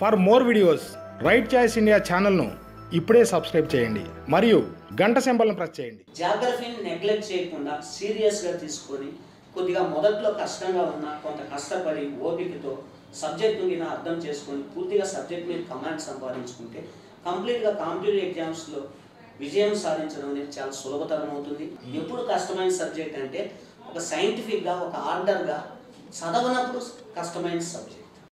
For more videos right choice India ఛానల్ను ఇప్పుడే subscribe చేయండి మరియు గంట సింబల్ను ప్రెస్ చేయండి జాగ్రఫీని నెగ్లెక్ట్ చేయకుండా సీరియస్గా తీసుకొని కొద్దిగా మొదట్లో కష్టంగా ఉన్న కొంత కష్టపడి ఓపికతో సబ్జెక్ట్ గిన అర్థం చేసుకొని పూర్తిగా సబ్జెక్ట్ మీద కమాండ్ సంపాదించుకుంటే కంప్లీట్గా కాంపిటేటివ్ ఎగ్జామ్స్లో విజయం సాధించడం అనేది చాలా సులభతరం అవుతుంది ఎప్పుడు కష్టమైన సబ్జెక్ట్ అంటే ఒక సైంటిఫిక్గా ఒక ఆర్డర్గా చదవనప్పుడు కష్టమైన సబ్జెక్ట్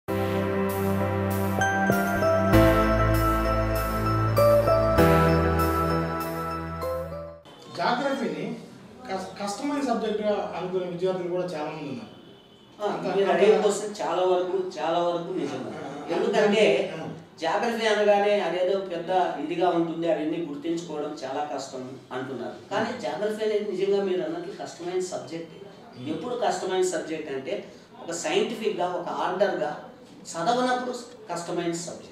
జాగ్రఫీని కష్టమైన సబ్జెక్ట్గా అనుకునే విద్యార్థులు కూడా చాలా మంది ఉన్నారు ఆ, మీరు అడిగే క్వశ్చన్ చాలా వరకు చాలా వరకు నిజమే ఎందుకంటే జాగ్రఫీ అనగానే అదేదో పెద్ద ఇదిగా ఉంటుంది అవన్నీ గుర్తించుకోవడం చాలా కష్టం అంటున్నారు కానీ జాగ్రఫీ అనేది నిజంగా మీరు అన్నట్లు కష్టమైన సబ్జెక్ట్ ఎప్పుడు కష్టమైన సబ్జెక్ట్ అంటే ఒక సైంటిఫిక్గా ఒక ఆర్డర్గా చదవనప్పుడు కష్టమైన సబ్జెక్ట్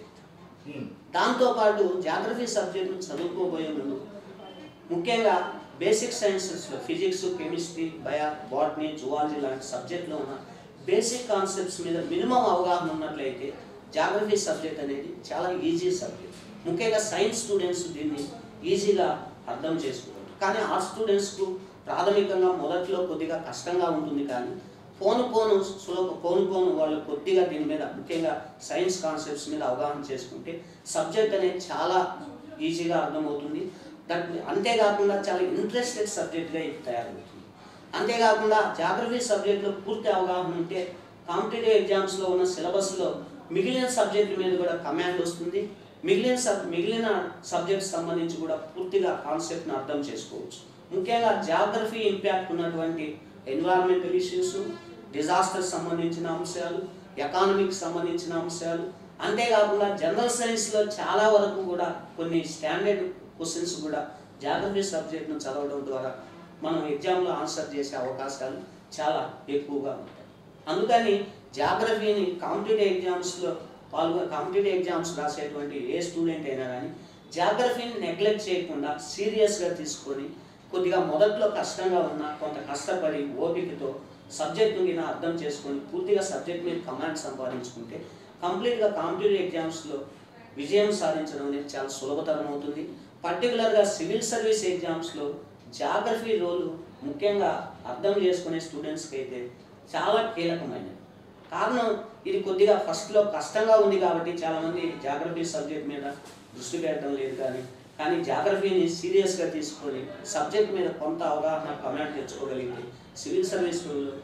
దాంతోపాటు జాగ్రఫీ సబ్జెక్టు చదువుకోబోయే ముందు ముఖ్యంగా బేసిక్ సైన్సెస్లో physics chemistry bio botany zoology లాంటి సబ్జెక్ట్లో ఉన్న బేసిక్ కాన్సెప్ట్స్ మీద మినిమం అవగాహన ఉన్నట్లయితే జాగ్రఫీ సబ్జెక్ట్ అనేది చాలా ఈజీ సబ్జెక్ట్ ముఖ్యంగా సైన్స్ స్టూడెంట్స్ దీన్ని ఈజీగా అర్థం చేసుకోవచ్చు కానీ ఆర్ట్స్ స్టూడెంట్స్కు ప్రాథమికంగా మొదట్లో కొద్దిగా కష్టంగా ఉంటుంది కానీ పోను పోను సులభ పోను పోను వాళ్ళు కొద్దిగా దీని మీద ముఖ్యంగా సైన్స్ కాన్సెప్ట్స్ మీద అవగాహన చేసుకుంటే సబ్జెక్ట్ అనేది చాలా ఈజీగా అర్థమవుతుంది దట్ అంతేకాకుండా చాలా ఇంట్రెస్టెడ్ సబ్జెక్ట్గా ఇది తయారవుతుంది అంతేకాకుండా జాగ్రఫీ సబ్జెక్ట్లో పూర్తి అవగాహన ఉంటే కాంపిటేటివ్ ఎగ్జామ్స్లో ఉన్న సిలబస్లో మిగిలిన సబ్జెక్టుల మీద కూడా కమాండ్ వస్తుంది మిగిలిన సబ్ మిగిలిన సబ్జెక్ట్స్ సంబంధించి కూడా పూర్తిగా కాన్సెప్ట్ని అర్థం చేసుకోవచ్చు ముఖ్యంగా జాగ్రఫీ ఇంపాక్ట్ ఉన్నటువంటి ఎన్విరాన్మెంటల్ ఇష్యూస్ డిజాస్టర్ సంబంధించిన అంశాలు ఎకానమీకి సంబంధించిన అంశాలు అంతేకాకుండా జనరల్ సైన్స్లో చాలా వరకు కూడా కొన్ని స్టాండర్డ్ క్వశ్చన్స్ కూడా జాగ్రఫీ సబ్జెక్ట్ను చదవడం ద్వారా మనం ఎగ్జామ్లో ఆన్సర్ చేసే అవకాశాలు చాలా ఎక్కువగా ఉంటాయి అందుకని జాగ్రఫీని కాంపిటేటివ్ ఎగ్జామ్స్లో పాల్గొ కాంపిటేటివ్ ఎగ్జామ్స్ రాసేటువంటి ఏ స్టూడెంట్ అయినా కానీ జాగ్రఫీని నెగ్లెక్ట్ చేయకుండా సీరియస్గా తీసుకొని కొద్దిగా మొదట్లో కష్టంగా ఉన్న కొంత కష్టపడి ఓపికతో సబ్జెక్ట్ గిన అర్థం చేసుకొని పూర్తిగా సబ్జెక్ట్ మీద కమాండ్ సంపాదించుకుంటే కంప్లీట్గా కాంపిటేటివ్ ఎగ్జామ్స్లో విజయం సాధించడం అనేది చాలా సులభతరం అవుతుంది పర్టికులర్గా సివిల్ సర్వీస్ ఎగ్జామ్స్లో జాగ్రఫీ రోలు ముఖ్యంగా అర్థం చేసుకునే స్టూడెంట్స్కి అయితే చాలా కీలకమైనది కారణం ఇది కొద్దిగా ఫస్ట్లో కష్టంగా ఉంది కాబట్టి చాలామంది జాగ్రఫీ సబ్జెక్ట్ మీద దృష్టి పెట్టడం లేదు కానీ కానీ జాగ్రఫీని సీరియస్గా తీసుకొని సబ్జెక్ట్ మీద కొంత అవగాహన కమాండ్ తెచ్చుకోగలిగితే సివిల్ సర్వీస్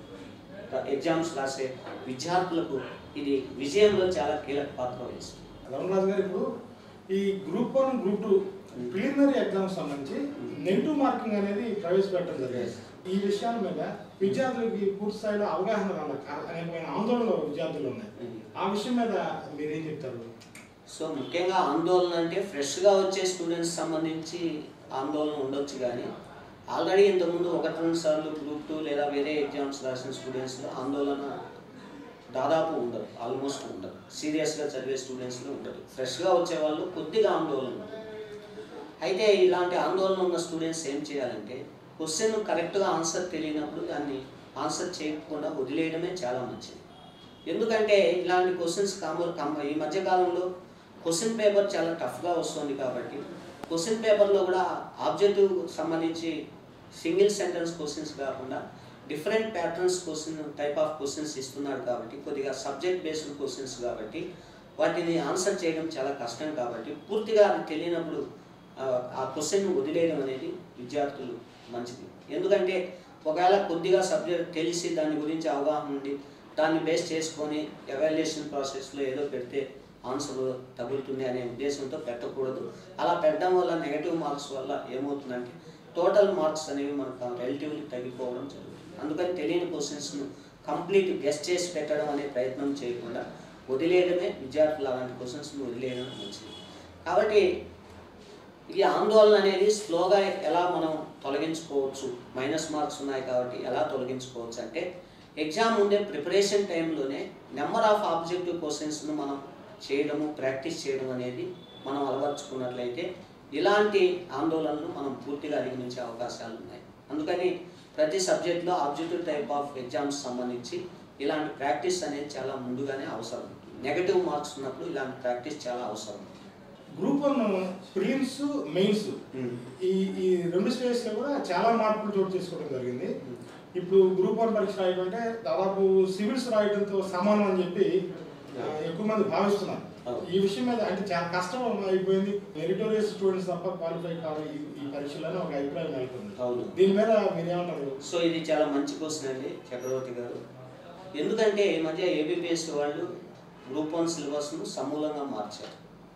ఎగ్జామ్స్ రాసే విద్యార్థులకు ఇది విజయంలో చాలా కీలక పాత్ర వహిస్తుంది రమణరాజు గారు ఇప్పుడు ఈ group one group two preliminary exams సంబంధించి నెగిటివ్ మార్కింగ్ అనేది ప్రవేశపెట్టడం జరిగింది ఈ విషయాల మీద విద్యార్థులకి పూర్తి స్థాయిలో అవగాహన రావాలి అనేకమైన ఆందోళనలు విద్యార్థులు ఉన్నాయి ఆ విషయం మీద మీరేం చెప్తారు సో ముఖ్యంగా ఆందోళన అంటే ఫ్రెష్గా వచ్చే స్టూడెంట్స్ సంబంధించి ఆందోళన ఉండొచ్చు కానీ ఆల్రెడీ ఇంతకుముందు ఒకటి రెండు సార్లు గ్రూప్ టూ లేదా వేరే ఎగ్జామ్స్ రాసిన స్టూడెంట్స్లో ఆందోళన దాదాపు ఉండదు ఆల్మోస్ట్ ఉండదు సీరియస్గా చదివే స్టూడెంట్స్లో ఉండదు ఫ్రెష్గా వచ్చే వాళ్ళు కొద్దిగా ఆందోళన ఉంటుంది అయితే ఇలాంటి ఆందోళన ఉన్న స్టూడెంట్స్ ఏం చేయాలంటే క్వశ్చన్ కరెక్ట్గా ఆన్సర్ తెలియనప్పుడు దాన్ని ఆన్సర్ చేయకుండా వదిలేయడమే చాలా మంచిది ఎందుకంటే ఇలాంటి క్వశ్చన్స్ కామర్ కమ్మ ఈ మధ్యకాలంలో క్వశ్చన్ పేపర్ చాలా టఫ్గా వస్తుంది కాబట్టి క్వశ్చన్ పేపర్లో కూడా ఆబ్జెక్టివ్ సంబంధించి సింగిల్ సెంటెన్స్ క్వశ్చన్స్ కాకుండా different patterns question type of questions ఇస్తున్నాడు కాబట్టి కొద్దిగా సబ్జెక్ట్ బేస్డ్ క్వశ్చన్స్ కాబట్టి వాటిని ఆన్సర్ చేయడం చాలా కష్టం కాబట్టి పూర్తిగా అది తెలియనప్పుడు ఆ, ఆ క్వశ్చన్ వదిలేయడం అనేది విద్యార్థులు మంచిది ఎందుకంటే ఒకవేళ కొద్దిగా సబ్జెక్ట్ తెలిసి దాని గురించి అవగాహన ఉండి దాన్ని బేస్ చేసుకొని ఎవాల్యుయేషన్ ప్రాసెస్లో ఏదో పెడితే ఆన్సర్ తగులుతుంది అనే ఉద్దేశంతో పెట్టకూడదు అలా పెట్టడం వల్ల నెగటివ్ మార్క్స్ వల్ల ఏమవుతుందంటే టోటల్ మార్క్స్ అనేవి మనకు రిలేటివ్లీ తగ్గిపోవడం జరుగుతుంది అందుకని తెలియని క్వశ్చన్స్ను కంప్లీట్ గెస్ట్ చేసి పెట్టడం అనే ప్రయత్నం చేయకుండా వదిలేయడమే విద్యార్థులు అలాంటి క్వశ్చన్స్ను వదిలేయడం మంచిది కాబట్టి ఈ ఆందోళన అనేది స్లోగా ఎలా మనం తొలగించుకోవచ్చు మైనస్ మార్క్స్ ఉన్నాయి కాబట్టి ఎలా తొలగించుకోవచ్చు అంటే ఎగ్జామ్ ఉండే ప్రిపరేషన్ టైంలోనే నెంబర్ ఆఫ్ ఆబ్జెక్టివ్ క్వశ్చన్స్ను మనం చేయడము ప్రాక్టీస్ చేయడం అనేది మనం అలవర్చుకున్నట్లయితే ఇలాంటి ఆందోళనలు మనం పూర్తిగా అధిగమించే అవకాశాలు ఉన్నాయి అందుకని ప్రతి సబ్జెక్ట్లో ఆబ్జెక్టివ్ టైప్ ఆఫ్ ఎగ్జామ్స్ సంబంధించి ఇలాంటి ప్రాక్టీస్ అనేది చాలా ముందుగానే అవసరం ఉంటుంది నెగటివ్ మార్క్స్ ఉన్నప్పుడు ఇలాంటి ప్రాక్టీస్ చాలా అవసరం గ్రూప్ వన్ ప్రిలిమ్స్ మెయిన్స్ ఈ ఈ రెండు స్టేజ్ లో కూడా చాలా మార్పులు చోటు చేసుకోవడం జరిగింది ఇప్పుడు గ్రూప్ వన్ పరీక్ష రాయడం అంటే దాదాపు సివిల్స్ రాయడంతో సమానం అని చెప్పి ఆ, ఎక్కువ మంది భావిస్తున్నారు అవును. ఈ విషయం మీద అంటే చాలా కష్టం అయిపోయింది మెరిటోరియస్ స్టూడెంట్స్ తప్ప క్వాలిఫై కాదు ఈ ఈ పరీక్షలని ఒక అభిప్రాయం నెలకొంది అవును దీని మీద మీరేమంటారు సో ఇది చాలా మంచి క్వశ్చన్ అండి చక్రవర్తి గారు ఎందుకంటే ఈ మధ్య ఏబిపిఎస్సి వాళ్ళు గ్రూప్ వన్ సిలబస్ను సమూలంగా మార్చారు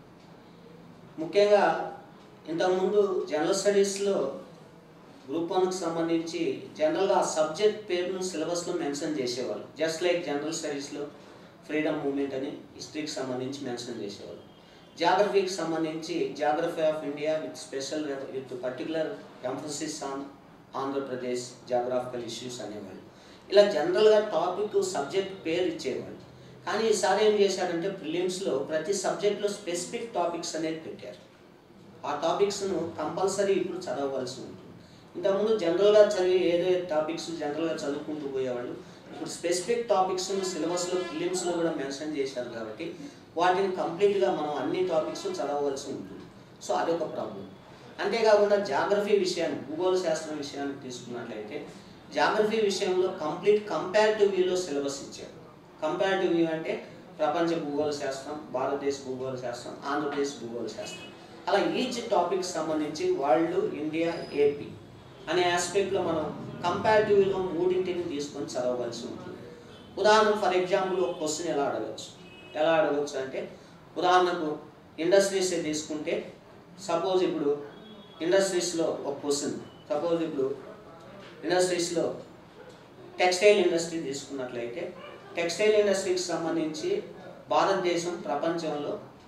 ముఖ్యంగా ఇంతకుముందు జనరల్ స్టడీస్లో గ్రూప్ వన్కి సంబంధించి జనరల్గా ఆ సబ్జెక్ట్ పేరును సిలబస్లో మెన్షన్ చేసేవాళ్ళు జస్ట్ లైక్ జనరల్ స్టడీస్లో ఫ్రీడమ్ మూమెంట్ అని హిస్టరీకి సంబంధించి మెన్షన్ చేసేవాళ్ళు జాగ్రఫీకి సంబంధించి geography of India with special with particular emphasis on Andhra Pradesh geographical issues అనేవాళ్ళు ఇలా జనరల్గా టాపిక్ సబ్జెక్ట్ పేరు ఇచ్చేవాళ్ళు కానీ ఈసారి ఏం చేశారంటే ప్రిలిమ్స్లో ప్రతి సబ్జెక్ట్లో స్పెసిఫిక్ టాపిక్స్ అనేది పెట్టారు ఆ టాపిక్స్ను కంపల్సరీ ఇప్పుడు చదవవలసి ఉంటుంది ఇంతకుముందు జనరల్గా చదివి ఏదో టాపిక్స్ జనరల్గా చదువుకుంటూ పోయేవాళ్ళు ఇప్పుడు స్పెసిఫిక్ టాపిక్స్ సిలబస్లో ఫిలిమ్స్లో కూడా మెన్షన్ చేశారు కాబట్టి వాటిని కంప్లీట్గా మనం అన్ని టాపిక్స్ చదవవలసి ఉంటుంది సో అదొక ప్రాబ్లం అంతేకాకుండా జాగ్రఫీ విషయాన్ని భూగోళ శాస్త్రం విషయాన్ని తీసుకున్నట్లయితే జాగ్రఫీ విషయంలో కంప్లీట్ కంపారిటివ్ వ్యూలో సిలబస్ ఇచ్చారు కంపారిటివ్ వ్యూ అంటే ప్రపంచ భూగోళ శాస్త్రం భారతదేశ భూగోళ శాస్త్రం ఆంధ్రప్రదేశ్ భూగోళ శాస్త్రం అలా ఈచ్ టాపిక్ సంబంధించి వరల్డ్ ఇండియా ఏపీ అనే ఆస్పెక్ట్లో మనం కంపారిటివ్లో మూడింటిని తీసుకొని చదవవలసి ఉంటుంది ఉదాహరణ ఫర్ ఎగ్జాంపుల్ ఒక క్వశ్చన్ ఎలా అడగచ్చు ఎలా అడగచ్చు అంటే ఉదాహరణకు ఇండస్ట్రీస్ తీసుకుంటే సపోజ్ ఇప్పుడు ఇండస్ట్రీస్లో ఒక క్వశ్చన్ సపోజ్ ఇప్పుడు ఇండస్ట్రీస్లో టెక్స్టైల్ ఇండస్ట్రీ తీసుకున్నట్లయితే టెక్స్టైల్ ఇండస్ట్రీకి సంబంధించి భారతదేశం ప్రపంచంలో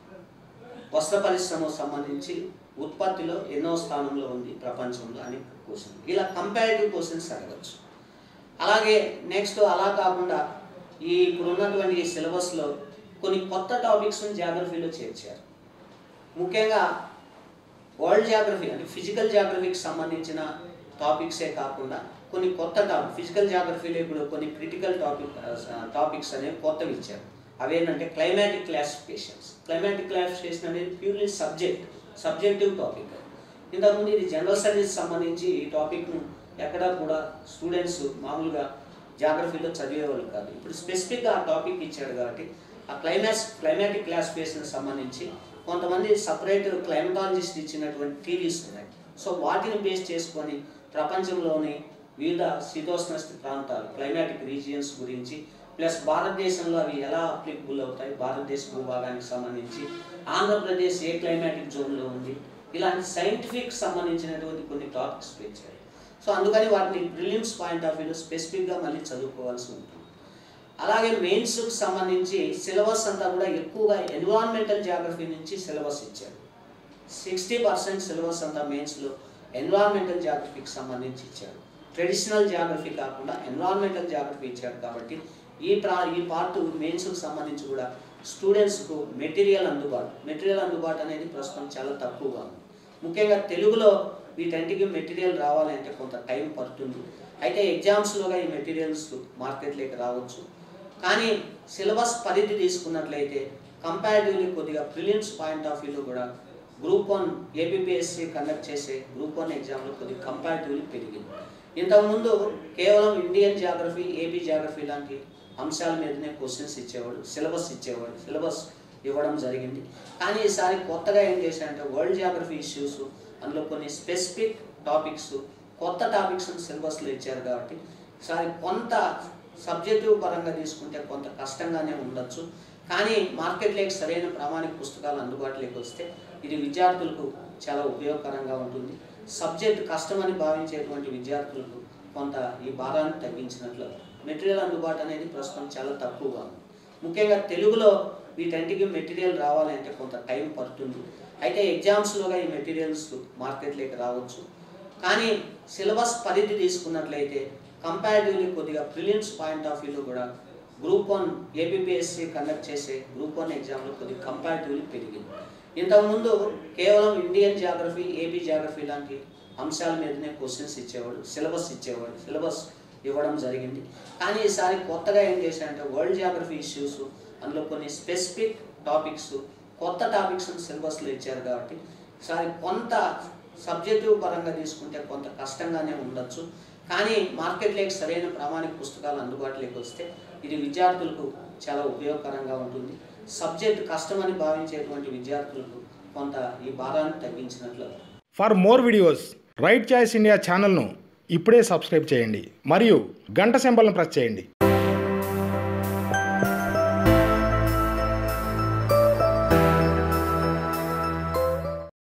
వస్త్ర పరిశ్రమకు సంబంధించి ఉత్పత్తిలో ఎన్నో స్థానంలో ఉంది ప్రపంచంలో అని క్వశ్చన్ ఇలా కంపారిటివ్ క్వశ్చన్స్ అడగచ్చు అలాగే నెక్స్ట్ అలా కాకుండా ఈ ఇప్పుడు ఉన్నటువంటి ఈ సిలబస్లో కొన్ని కొత్త టాపిక్స్ని జాగ్రఫీలో చేర్చారు ముఖ్యంగా వరల్డ్ జాగ్రఫీ అంటే ఫిజికల్ జాగ్రఫీకి సంబంధించిన టాపిక్సే కాకుండా కొన్ని కొత్త టాపిక్ ఫిజికల్ జాగ్రఫీలో ఇప్పుడు కొన్ని క్రిటికల్ టాపిక్ టాపిక్స్ అనేవి కొత్తవి ఇచ్చారు అవేంటంటే క్లైమాటిక్ క్లాసిఫికేషన్స్ క్లైమాటిక్ క్లాసిఫికేషన్ అనేది ప్యూర్లీ సబ్జెక్ట్ సబ్జెక్టివ్ టాపిక్ ఇంతకుముందు ఇది జనరల్ స్టడీస్ సంబంధించి ఈ టాపిక్ను ఎక్కడా కూడా స్టూడెంట్స్ మామూలుగా జాగ్రఫీలో చదివేవాళ్ళు కాదు ఇప్పుడు స్పెసిఫిక్గా ఆ టాపిక్ ఇచ్చాడు కాబట్టి ఆ క్లైమాక్స్ క్లైమాటిక్ క్లాసిఫికేషన్ సంబంధించి కొంతమంది సపరేట్ క్లైమటాలజిస్ట్ ఇచ్చినటువంటి థీరీస్ ఉన్నాయి సో వాటిని బేస్ చేసుకొని ప్రపంచంలోని వివిధ శీతోష్ణ ప్రాంతాలు క్లైమాటిక్ రీజియన్స్ గురించి ప్లస్ భారతదేశంలో అవి ఎలా అప్లికబుల్ అవుతాయి భారతదేశ భూభాగానికి సంబంధించి ఆంధ్రప్రదేశ్ ఏ క్లైమాటిక్ జోన్లో ఉంది ఇలాంటి సైంటిఫిక్ సంబంధించినటువంటి కొన్ని టాపిక్స్ పెంచారు సో అందుకని వాటిని ప్రిలిమ్స్ పాయింట్ ఆఫ్ వ్యూలో స్పెసిఫిక్గా మళ్ళీ చదువుకోవాల్సి ఉంటుంది అలాగే మెయిన్స్కి సంబంధించి సిలబస్ అంతా కూడా ఎక్కువగా ఎన్విరాన్మెంటల్ జాగ్రఫీ నుంచి సిలబస్ ఇచ్చారు సిక్స్టీ పర్సెంట్ సిలబస్ అంతా మెయిన్స్లో ఎన్విరాన్మెంటల్ జాగ్రఫీకి సంబంధించి ఇచ్చారు ట్రెడిషనల్ జాగ్రఫీ కాకుండా ఎన్విరాన్మెంటల్ జాగ్రఫీ ఇచ్చారు కాబట్టి ఈ ప్రా ఈ పార్ట్ మెయిన్స్కి సంబంధించి కూడా స్టూడెంట్స్కు మెటీరియల్ అందుబాటు మెటీరియల్ అందుబాటు అనేది ప్రస్తుతం చాలా తక్కువగా ఉంది ముఖ్యంగా తెలుగులో వీటన్నిటికీ మెటీరియల్ రావాలంటే కొంత టైం పడుతుంది అయితే ఎగ్జామ్స్లోగా ఈ మెటీరియల్స్ మార్కెట్లోకి రావచ్చు కానీ సిలబస్ పరిధి తీసుకున్నట్లయితే కంపారిటివ్లీ కొద్దిగా ప్రిలిమ్స్ పాయింట్ ఆఫ్ వ్యూలో కూడా గ్రూప్ వన్ ఏపీపీఎస్సీ కండక్ట్ చేసే గ్రూప్ వన్ ఎగ్జామ్లో కొద్దిగా కంపారిటివ్లీ పెరిగింది ఇంతకుముందు కేవలం ఇండియన్ జాగ్రఫీ ఏపీ జాగ్రఫీ లాంటి అంశాల మీదనే క్వశ్చన్స్ ఇచ్చేవాడు సిలబస్ ఇచ్చేవాడు సిలబస్ ఇవ్వడం జరిగింది కానీ ఈసారి కొత్తగా ఏం చేశారంటే వరల్డ్ జాగ్రఫీ ఇష్యూస్ అందులో కొన్ని స్పెసిఫిక్ టాపిక్స్ కొత్త టాపిక్స్ సిలబస్లో ఇచ్చారు కాబట్టి ఈసారి కొంత సబ్జెక్టివ్ పరంగా తీసుకుంటే కొంత కష్టంగానే ఉండొచ్చు కానీ మార్కెట్లోకి సరైన ప్రామాణిక పుస్తకాలు అందుబాటులోకి వస్తే ఇది విద్యార్థులకు చాలా ఉపయోగకరంగా ఉంటుంది సబ్జెక్ట్ కష్టమని భావించేటువంటి విద్యార్థులకు కొంత ఈ భారాన్ని తగ్గించినట్లు మెటీరియల్ అందుబాటు అనేది ప్రస్తుతం చాలా తక్కువగా ఉంది ముఖ్యంగా తెలుగులో వీటన్నిటికీ మెటీరియల్ రావాలంటే కొంత టైం పడుతుంది అయితే ఎగ్జామ్స్లోగా ఈ మెటీరియల్స్ మార్కెట్లోకి రావచ్చు కానీ సిలబస్ పరిధి తీసుకున్నట్లయితే కంపారిటివ్లీ కొద్దిగా ప్రిలిమ్స్ పాయింట్ ఆఫ్ వ్యూలో కూడా గ్రూప్ వన్ ఏపీపీఎస్సీ కండక్ట్ చేసే గ్రూప్ వన్ ఎగ్జామ్లో కొద్దిగా కంపారిటివ్లీ పెరిగింది ఇంతకుముందు కేవలం ఇండియన్ జాగ్రఫీ ఏపీ జాగ్రఫీ లాంటి అంశాల మీదనే క్వశ్చన్స్ ఇచ్చేవాడు సిలబస్ ఇచ్చేవాడు సిలబస్ ఇవ్వడం జరిగింది కానీ ఈసారి కొత్తగా ఏం చేశారంటే వరల్డ్ జాగ్రఫీ ఇష్యూస్ అందులో కొన్ని స్పెసిఫిక్ టాపిక్స్ కొత్త టాపిక్స్ సిలబస్లో ఇచ్చారు కాబట్టి ఈసారి కొంత సబ్జెక్టివ్ పరంగా తీసుకుంటే కొంత కష్టంగానే ఉండొచ్చు కానీ మార్కెట్లోకి సరైన ప్రామాణిక పుస్తకాలు అందుబాటులోకి వస్తే ఇది విద్యార్థులకు చాలా ఉపయోగకరంగా ఉంటుంది సబ్జెక్ట్ కష్టమని భావించేటువంటి విద్యార్థులకు కొంత ఈ భారాన్ని తగ్గించినట్లు for more videos right choice India ఛానల్ను ఇప్పుడే సబ్స్క్రైబ్ చేయండి మరియు గంట సింబల్ను ప్రెస్ చేయండి